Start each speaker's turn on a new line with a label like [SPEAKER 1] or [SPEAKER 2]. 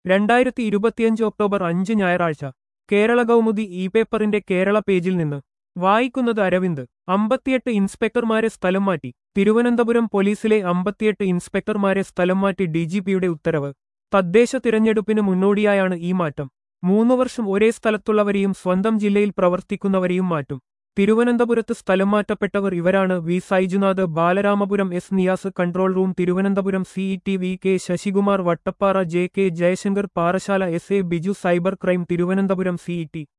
[SPEAKER 1] രണ്ടായിരത്തി ഇരുപത്തിയഞ്ച് ഒക്ടോബർ അഞ്ച് ഞായറാഴ്ച കേരള കൗമുദി ഇ പേപ്പറിന്റെ കേരള പേജിൽ നിന്ന് വായിക്കുന്നത് അരവിന്ദ് അമ്പത്തിയെട്ട് ഇൻസ്പെക്ടർമാരെ സ്ഥലം മാറ്റി തിരുവനന്തപുരം പോലീസിലെ അമ്പത്തിയെട്ട് ഇൻസ്പെക്ടർമാരെ സ്ഥലം മാറ്റി ഡിജിപിയുടെ ഉത്തരവ് തദ്ദേശ തിരഞ്ഞെടുപ്പിന് മുന്നോടിയായാണ് ഈ മാറ്റം മൂന്നു വർഷം ഒരേ സ്ഥലത്തുള്ളവരെയും സ്വന്തം ജില്ലയിൽ പ്രവർത്തിക്കുന്നവരെയും മാറ്റും തിരുവനന്തപുരത്ത് സ്ഥലം മാറ്റപ്പെട്ടവർ ഇവരാണ് V Saijunath Balaramapuram S Niyas control room Thiruvananthapuram CET V K Sasikumar Vattappara J K Jayashankar Parassala S A Biju cyber crime Thiruvananthapuram CET